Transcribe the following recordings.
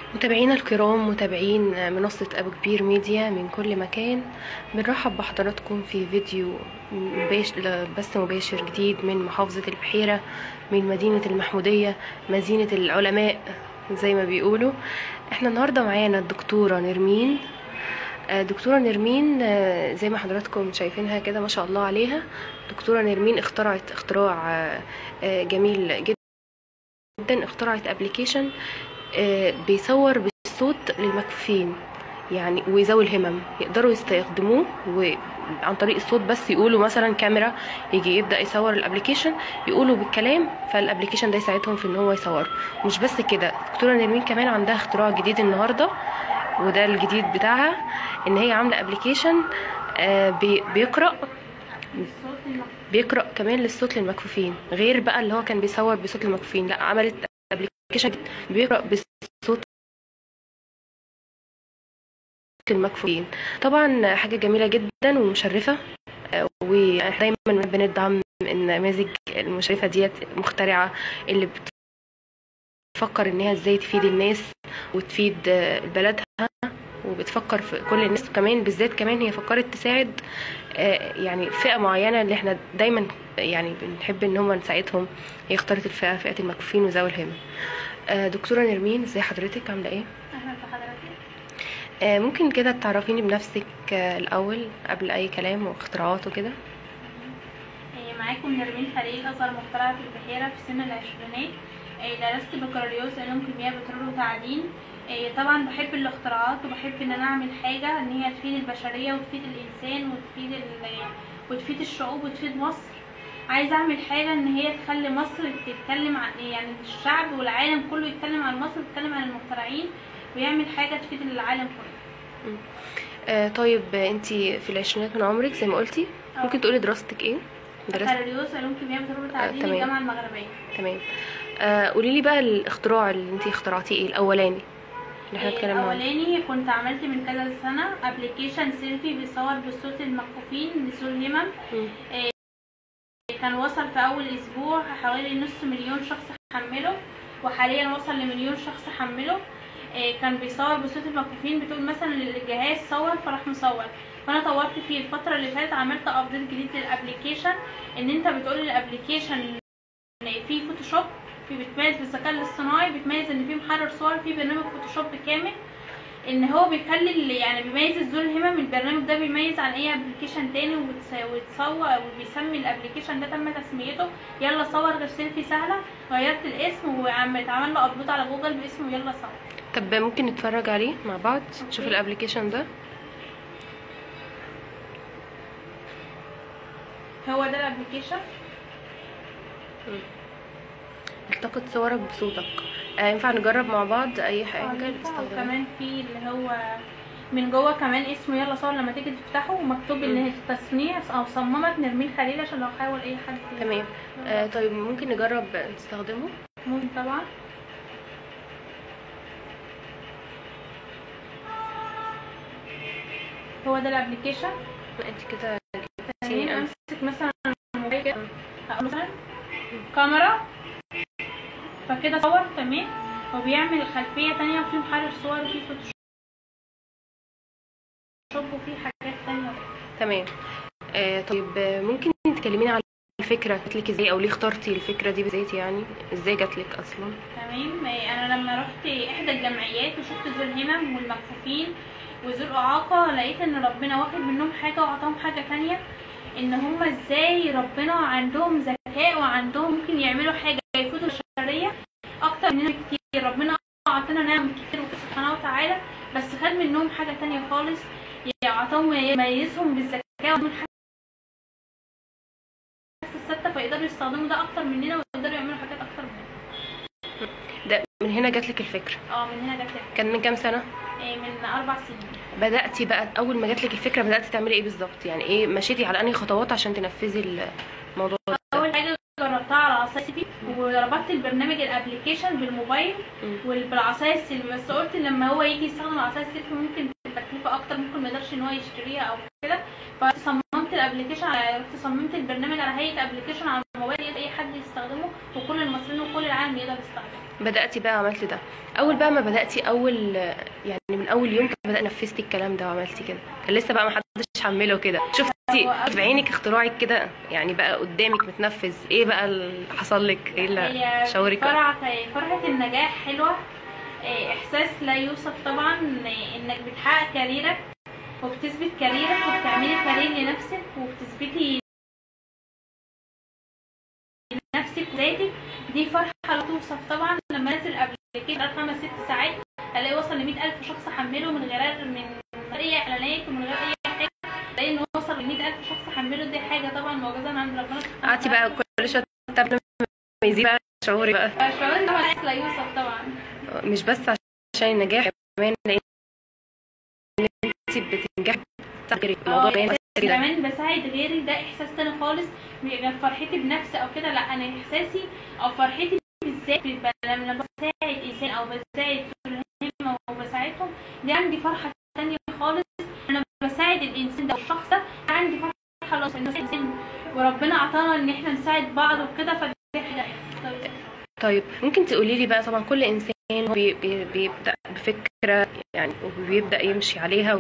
متابعينا الكرام متابعين منصة أبو كبير ميديا من كل مكان بنرحب بحضراتكم في فيديو مباش... بث مباشر جديد من محافظة البحيرة من مدينة المحمودية مدينة العلماء زي ما بيقولوا احنا النهاردة معانا الدكتورة نرمين آه، دكتورة نرمين آه، زي ما حضراتكم شايفينها كده ما شاء الله عليها دكتورة نرمين اخترعت اختراع آه، آه، جميل جدا اخترعت ابلكيشن بيصور بالصوت للمكفوفين يعني وذوي الهمم يقدروا يستخدموه وعن طريق الصوت بس يقولوا مثلا كاميرا يجي يبدا يصور الابلكيشن يقولوا بالكلام فالابلكيشن ده يساعدهم في ان هو يصور مش بس كده دكتوره نرمين كمان عندها اختراع جديد النهارده وده الجديد بتاعها ان هي عامله ابلكيشن بيقرا بيقرا كمان للصوت للمكفوفين غير بقى اللي هو كان بيصور بصوت المكفوفين لا عملت ابلكيشن بيقرا بالصوت المكفوفين طبعا حاجه جميله جدا ومشرفه ودايما بندعم النماذج المشرفه ديت مخترعه اللي بتفكر ان هي ازاي تفيد الناس وتفيد بلدها وبتفكر في كل الناس كمان بالذات كمان هي فكرت تساعد يعني فئه معينه اللي احنا دايما يعني بنحب ان هم نساعدهم هي اختارت الفئه فئه المكفوفين وذوي الهمم دكتوره نرمين ازي حضرتك عامله ايه اهلا بحضرتك ممكن كده تعرفيني بنفسك الاول قبل اي كلام واختراعات وكده معاكم نرمين خليل اصغر مخترعه في البحيره في سن العشرينات درست بكالوريوس علوم كيمياء بترول وتعدين طبعا بحب الاختراعات وبحب ان انا اعمل حاجه ان هي تفيد البشريه وتفيد الانسان وتفيد ال... وتفيد الشعوب وتفيد مصر عايزه اعمل حاجه ان هي تخلي مصر تتكلم عن يعني الشعب والعالم كله يتكلم عن مصر ويتكلم عن المخترعين ويعمل حاجه تفيد العالم كله آه طيب انت في العشرينات من عمرك زي ما قلتي ممكن تقولي دراستك ايه بكالوريوس علوم كيمياء بترول وتعدين آه الجامعه المغربيه تمام آه قولي لي بقى الاختراع اللي انت اخترعتيه ايه الاولاني اللي احنا اتكلمنا عنه الاولاني كنت عملت من كذا سنه ابلكيشن سيلفي بيصور بالصوت المكفوفين لذوي الهمم آه كان وصل في اول اسبوع حوالي نص مليون شخص حمله وحاليا وصل لمليون شخص حمله كان بيصور بصوت المكفوفين بتقول مثلا الجهاز صور فراح مصور فانا طورت فيه الفتره اللي فاتت عملت ابديت جديد للابلكيشن ان انت بتقول للابلكيشن في فوتوشوب في بتميز بالذكاء الاصطناعي بتميز ان في محرر صور في برنامج فوتوشوب كامل ان هو بيخلي يعني بيميز ذوي الهمم البرنامج ده بيميز عن اي ابلكيشن تاني وتصور وبيسمي الابلكيشن ده تم تسميته يلا صور غير سيلفي سهله غيرت الاسم وعملت عمل له ابلود على جوجل باسمه يلا صور طب ممكن نتفرج عليه مع بعض نشوف الابلكيشن ده هو ده الابلكيشن التقط صورك بصوتك آه ينفع نجرب مع بعض اي حاجه وكمان في اللي هو من جوه كمان اسمه يلا صور لما تيجي تفتحه ومكتوب ان التصنيع او صممت نرمين خليل عشان لو حاول اي حد تمام آه طيب ممكن نجرب نستخدمه ممكن طبعا هو ده الابلكيشن انت كده ثانيا امسك مثلا الموبايل كده مثلا كاميرا فكده صور تمام وبيعمل خلفيه تانية وفي محرر صور وفي فوتوشوب وفي حاجات تانية تمام آه طيب ممكن تكلمينا عن الفكره جاتلك ازاي او ليه اخترتي الفكره دي بالذات يعني ازاي جاتلك اصلا تمام انا لما رحت احدى الجمعيات وشفت ذوي الهمم والمكفوفين وذوي الاعاقه لقيت ان ربنا واخد منهم حاجه وعطاهم حاجه تانية ان هم ازاي ربنا عندهم ذكاء وعندهم ممكن يعملوا حاجه يفيدوا البشريه اكتر مننا بكتير ربنا عطانا نعم كتير سبحانه وتعالى بس خد منهم حاجه تانية خالص يعطاهم يميزهم بالذكاء ومن حاجه الثابته فيقدروا يستخدموا ده اكتر مننا ويقدروا يعملوا حاجات اكتر مننا ده من هنا جاتلك الفكره اه من هنا جاتلك كان من كام سنه من اربع سنين بداتي بقى اول ما جاتلك الفكره بداتي تعملي ايه بالظبط يعني ايه مشيتي على انهي خطوات عشان تنفذي الموضوع ده اول حاجه جربتها على عصايه سيلفي وربطت البرنامج الابلكيشن بالموبايل وبالعصايه السيلفي بس قلت لما هو يجي يستخدم العصايه السيلفي ممكن التكلفه اكتر ممكن ما يقدرش ان هو يشتريها او كده فصممت الابلكيشن على رحت صممت البرنامج على هيئه ابلكيشن على الموبايل اي حد يستخدمه وكل المصريين وكل العالم يقدر يستخدمه بداتي بقى عملتي ده اول بقى ما بداتي اول يعني من اول يوم كده بدات نفذتي الكلام ده وعملتي كده كان لسه بقى ما حدش حمله كده شفتي هو قبل- في عينك اختراعك كده يعني بقى قدامك متنفذ ايه بقى اللي حصل لك ايه اللي هي شاورك فرحة فرحة النجاح حلوة إيه، إحساس لا يوصف طبعا إيه، إنك بتحقق كاريرك وبتثبت كاريرك وبتعملي كارير لنفسك وبتثبتي نفسك وذاتك دي فرحة لا توصف طبعا لما نزل قبل كده خمس ست ساعات الاقي وصل ل ألف شخص حمله من غير من غير اي اعلانات ومن غير اي حاجه الاقي انه وصل ل ألف شخص حمله دي حاجه طبعا معجزه من عند ربنا سبحانه قعدتي بقى كل شويه تتابعي ما يزيد بقى شعوري بقى فالشعور طبعا إحساس لا يوصف طبعا مش بس عشان النجاح كمان لان انت بتنجحي بتعملي الموضوع اه باين بس كده كمان بساعد غيري ده احساس تاني خالص بيبقى فرحتي بنفسي او كده لا انا احساسي او فرحتي بالذات بيبقى لما بساعد انسان او بساعد الهمه وبساعدهم دي عندي فرحه تانية خالص انا بساعد الانسان ده والشخص ده عندي فرحه لو انسان وربنا عطانا ان احنا نساعد بعض وكده فدي حاجه إحساس. طيب ممكن تقولي لي بقى طبعا كل انسان هو بي بي بيبدا بفكره يعني وبيبدا يمشي عليها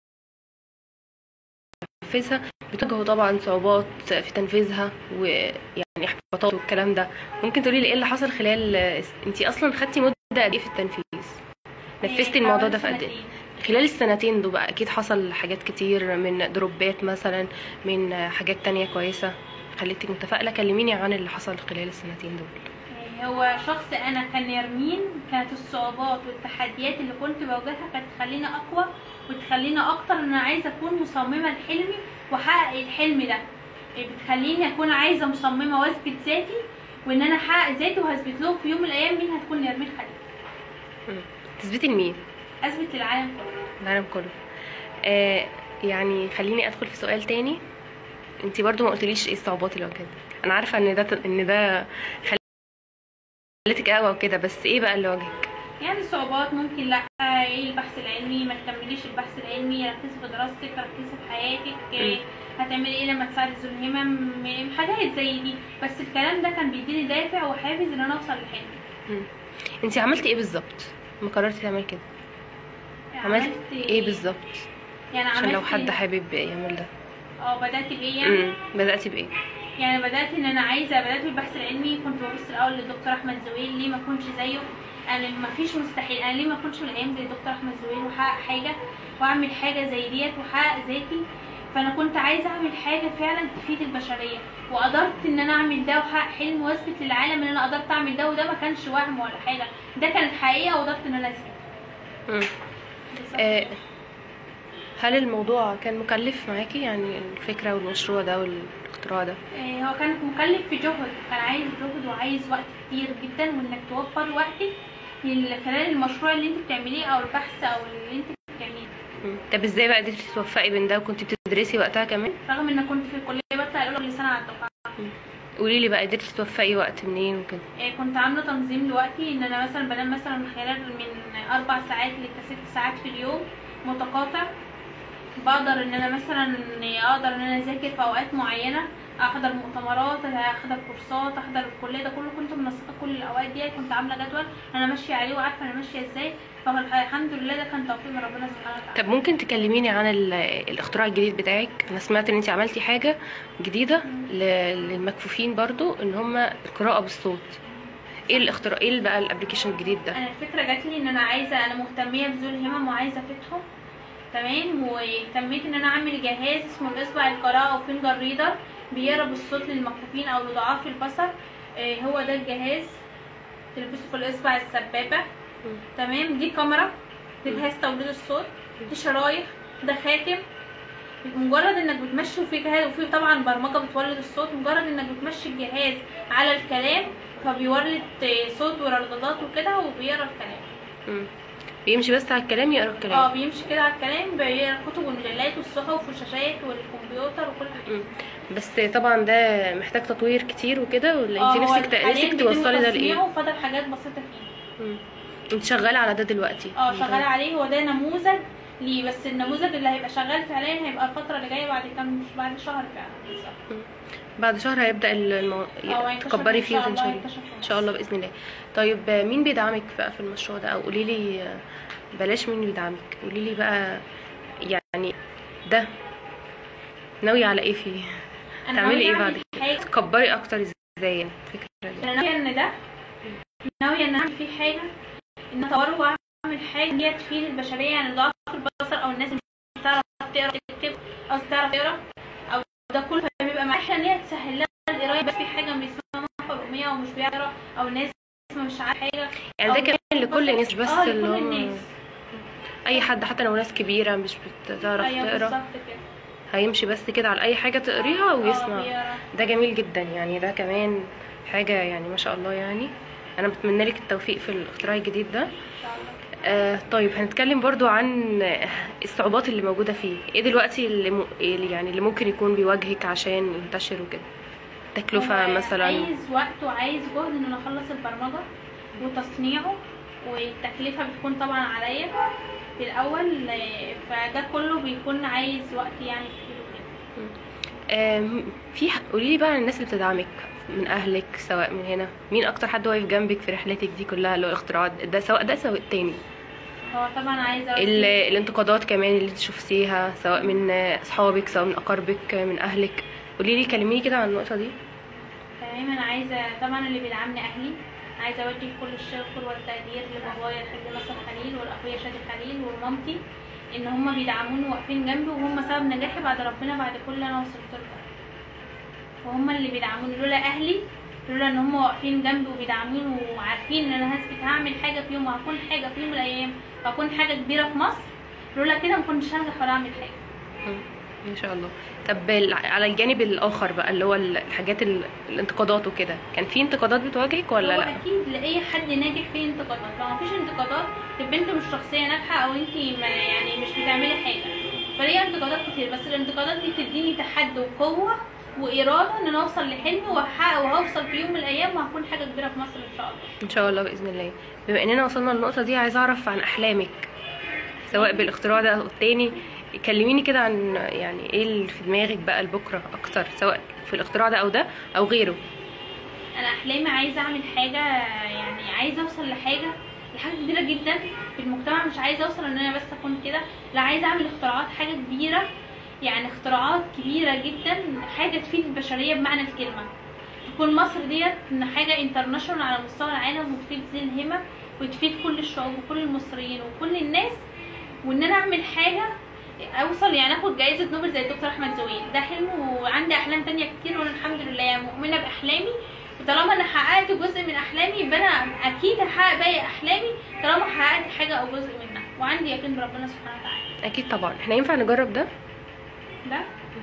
وينفذها بتواجهه طبعا صعوبات في تنفيذها ويعني احباطات والكلام ده ممكن تقولي لي ايه اللي حصل خلال انت اصلا خدتي مده قد ايه في التنفيذ نفذتي الموضوع ده في قد ايه سنتين. خلال السنتين دول بقى اكيد حصل حاجات كتير من دروبات مثلا من حاجات تانية كويسه خليتك متفائله كلميني عن اللي حصل خلال السنتين دول هو شخص انا كان يرمين كانت الصعوبات والتحديات اللي كنت بواجهها كانت تخليني اقوى وتخليني اكتر ان انا عايزه اكون مصممه لحلمي واحقق الحلم ده بتخليني اكون عايزه مصممه واثبت ذاتي وان انا احقق ذاتي وهثبت لهم في يوم من الايام مين هتكون نرمين خليل مم. تثبتي لمين اثبت للعالم كله العالم كله آه يعني خليني ادخل في سؤال تاني انت برضو ما قلتليش ايه الصعوبات اللي واجهتك انا عارفه ان ده ان ده خلتك قوي وكده بس ايه بقى اللي واجهك يعني صعوبات ممكن لا ايه البحث العلمي ما تكمليش البحث العلمي ركزي في دراستك ركزي في حياتك إيه هتعملي ايه لما تساعدي ذو الهمم م- حاجات زي دي بس الكلام ده كان بيديني دافع وحافز ان انا اوصل لحلمي انت عملتي ايه بالظبط ما قررتي تعملي كده عملت ايه بالظبط يعني عشان لو عملت حد حابب يعمل ده اه بدات بايه يعني مم. بداتي بايه يعني بدات ان انا عايزه بدات بالبحث العلمي كنت ببص الاول للدكتور احمد زويل ليه ما اكونش زيه انا ما فيش مستحيل انا ليه ما اكونش من الايام زي الدكتور احمد زويل واحقق حاجه واعمل حاجه زي ديت واحقق ذاتي فانا كنت عايزه اعمل حاجه فعلا تفيد البشريه وقدرت ان انا اعمل ده واحقق حلم واثبت للعالم ان انا قدرت اعمل ده وده ما كانش وهم ولا حاجه ده كانت حقيقه وقدرت ان انا اثبت مم. آه هل الموضوع كان مكلف معاكي يعني الفكره والمشروع ده والاختراع ده إيه، هو كان مكلف في جهد كان عايز جهد وعايز وقت كتير جدا وانك توفر وقتك من خلال المشروع اللي انت بتعمليه او البحث او اللي انت بتعمليه مم. طب ازاي بقى قدرتي توفقي بين ده وكنت بتدرسي وقتها كمان رغم ان كنت في الكليه بطلع الاولى كل سنه على الدفعه قولي لي بقى قدرتي توفقي وقت منين وكده إيه، كنت عامله تنظيم لوقتي ان انا مثلا بنام مثلا من خلال من اربع ساعات لست ساعات في اليوم متقاطع بقدر ان انا مثلا اقدر ان انا اذاكر في اوقات معينه احضر مؤتمرات احضر كورسات احضر الكليه ده كله كنت منسقه كل الاوقات دي كنت عامله جدول انا ماشيه عليه وعارفه انا ماشيه ازاي فالحمد لله ده كان توفيق من ربنا سبحانه وتعالى طب ممكن تكلميني عن ال- الاختراع الجديد بتاعك انا سمعت ان انت عملتي حاجه جديده ل- للمكفوفين برضو ان هم القراءه بالصوت ايه الاختراع ايه بقى الابلكيشن الجديد ده انا الفكره جات لي ان انا عايزه انا مهتميه بذوي الهمم وعايزه افيدهم تمام واهتميت ان انا اعمل جهاز اسمه الاصبع القراءه او فينجر ريدر بيقرا بالصوت للمكفوفين او لضعاف البصر آه، هو ده الجهاز تلبسه في الاصبع السبابه تمام دي كاميرا دي جهاز توليد الصوت دي شرايح ده خاتم مجرد انك بتمشي وفي جهاز وفي طبعا برمجه بتولد الصوت مجرد انك بتمشي الجهاز على الكلام فبيولد آه، صوت ورددات وكده وبيقرا الكلام مم. بيمشي بس على الكلام يقرا اه الكلام بيمشي كده على الكلام بيقرا الكتب والمجلات والصحف والشاشات والكمبيوتر وكل حاجه مم. بس طبعا ده محتاج تطوير كتير وكده ولا اه، انت هو نفسك حاليا نفسك بيتم توصلي ده لايه تصنيعه وفضل حاجات بسيطه فيه مم. انت شغاله على ده دلوقتي اه شغاله عليه هو ده نموذج ليه بس النموذج اللي هيبقى شغال فعليا هيبقى الفتره اللي جايه بعد كام بعد شهر فعلا بالظبط بعد شهر هيبدا المو... أو هينتشر تكبري إن فيه شاء الله وتنشري هينتشر في ان شاء الله باذن الله طيب آه، مين بيدعمك بقى في المشروع ده او قولي لي آه، بلاش مين بيدعمك قولي لي بقى يعني ده ناويه على ايه فيه انا تعملي ناوية ايه بعد أعمل كده حاجه تكبري اكتر ازاي يعني الفكره دي انا ناويه ان ده ناويه ان اعمل فيه حاجه ان اطوره واعمل حاجه ان هي تفيد البشريه يعني ضعف البصر او الناس اللي مش بتعرف تقرا تكتب او تعرف تقرا او ده كله فبيبقى معاها ان هي تسهل لها القرايه بس في حاجه مش اسمها حرميه او مش بيعرف يقرا او ناس مش عارفه حاجه يعني ده أو كمان لكل الناس مش بس اه اللي لكل هم الناس اي حد حتى لو ناس كبيره مش بتعرف ايوه تقرا بالظبط كده هيمشي بس كده على اي حاجه تقريها اه ويسمع بيقرا. ده جميل جدا يعني ده كمان حاجه يعني ما شاء الله يعني انا بتمنى لك التوفيق في الاختراع الجديد ده ان شاء الله آه طيب هنتكلم برضو عن الصعوبات اللي موجودة فيه ايه دلوقتي اللي, م... اللي يعني اللي ممكن يكون بيواجهك عشان ينتشر وكده تكلفة هو مثلا عايز وقت وعايز جهد ان انا اخلص البرمجه وتصنيعه والتكلفه بتكون طبعا عليا في الاول آه، فده كله بيكون عايز وقت يعني كتير وكده آم، في ح- قولي لي بقى عن الناس اللي بتدعمك من اهلك سواء من هنا مين اكتر حد واقف جنبك في رحلتك دي كلها اللي هو الاختراعات ده سواء ده سواء التاني هو طبعا عايزه وقت ال... الانتقادات كمان اللي تشوفيها سواء من اصحابك سواء من اقاربك من اهلك قولي لي كلميني كده عن النقطة دي تمام انا عايزه طبعا اللي بيدعمني اهلي عايزه اوجه كل الشكر والتقدير لبابايا الحاج ناصر خليل والاخويا شادي خليل ومامتي ان هم بيدعموني واقفين جنبي وهم سبب نجاحي بعد ربنا بعد كل اللي انا وصلت له ده. وهم اللي بيدعموني لولا اهلي لولا ان هم واقفين جنبي وبيدعموني وعارفين ان انا هثبت هعمل حاجه في يوم وهكون حاجه في يوم من الايام وهكون حاجه كبيره في مصر لولا كده ما كنتش هنجح ولا اعمل حاجه مم. ان شاء الله طب ال- على الجانب الاخر بقى اللي هو ال- الحاجات ال- الانتقادات وكده كان في انتقادات بتواجهك ولا هو لا اكيد لاي حد ناجح فيه انتقادات لو مفيش انتقادات تبقى انت مش شخصيه ناجحه او انت ما يعني مش بتعملي حاجه فليا انتقادات كتير بس الانتقادات دي بتديني تحدي وقوه واراده ان انا اوصل لحلمي واحقق وهوصل في يوم من الايام وهكون حاجه كبيره في مصر ان شاء الله ان شاء الله باذن الله بما اننا وصلنا للنقطه دي عايزه اعرف عن احلامك سواء بالاختراع ده او التاني كلميني كده عن يعني ايه اللي في دماغك بقى لبكره اكتر سواء في الاختراع ده او ده او غيره انا احلامي عايزه اعمل حاجه يعني عايزه اوصل لحاجه لحاجه كبيره جدا في المجتمع مش عايزه اوصل ان انا بس اكون كده لا عايزه اعمل اختراعات حاجه كبيره يعني اختراعات كبيره جدا حاجه تفيد البشريه بمعنى الكلمه تكون مصر ديت إن حاجه انترناشونال على مستوى العالم وتفيد ذي الهمم وتفيد كل الشعوب وكل المصريين وكل الناس وان انا اعمل حاجه اوصل يعني اخد جائزه نوبل زي الدكتور احمد زويل ده حلم وعندي احلام تانية كتير وانا الحمد لله يعني مؤمنه باحلامي وطالما انا حققت جزء من احلامي يبقى انا اكيد هحقق باقي احلامي طالما حققت حاجه او جزء منها وعندي يقين بربنا سبحانه وتعالى اكيد طبعا احنا ينفع نجرب ده ده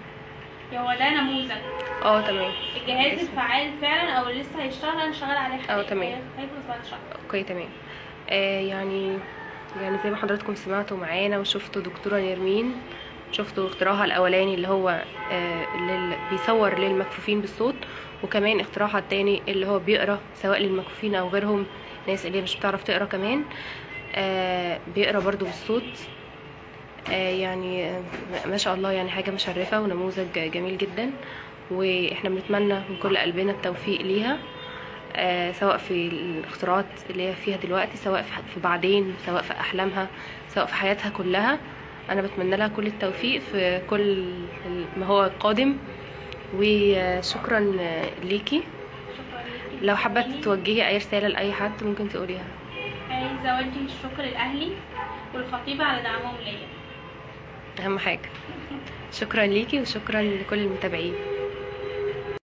هو ده نموذج اه تمام الجهاز اسم. الفعال فعلا او اللي لسه هيشتغل انا شغال عليه اه حاليا. تمام. هيخلص بعد شهر اوكي تمام آه يعني يعني زي ما حضراتكم سمعتوا معانا وشفتوا دكتورة نرمين شفتوا اختراعها الاولاني اللي هو آه اللي بيصور للمكفوفين بالصوت وكمان اختراعها التاني اللي هو بيقرا سواء للمكفوفين او غيرهم ناس اللي مش بتعرف تقرا كمان آه بيقرا برضو بالصوت آه يعني آه ما شاء الله يعني حاجة مشرفة ونموذج جميل جدا واحنا بنتمنى من كل قلبنا التوفيق ليها آه، سواء في الاختراعات اللي هي فيها دلوقتي سواء في في بعدين سواء في احلامها سواء في حياتها كلها انا بتمنى لها كل التوفيق في كل ما هو قادم وشكرا آه، ليكي شكرا ليكي لو حابه توجهي اي رساله لاي حد ممكن تقوليها عايزه اوجه الشكر لاهلي والخطيبه على دعمهم ليا اهم حاجه شكرا ليكي وشكرا لكل المتابعين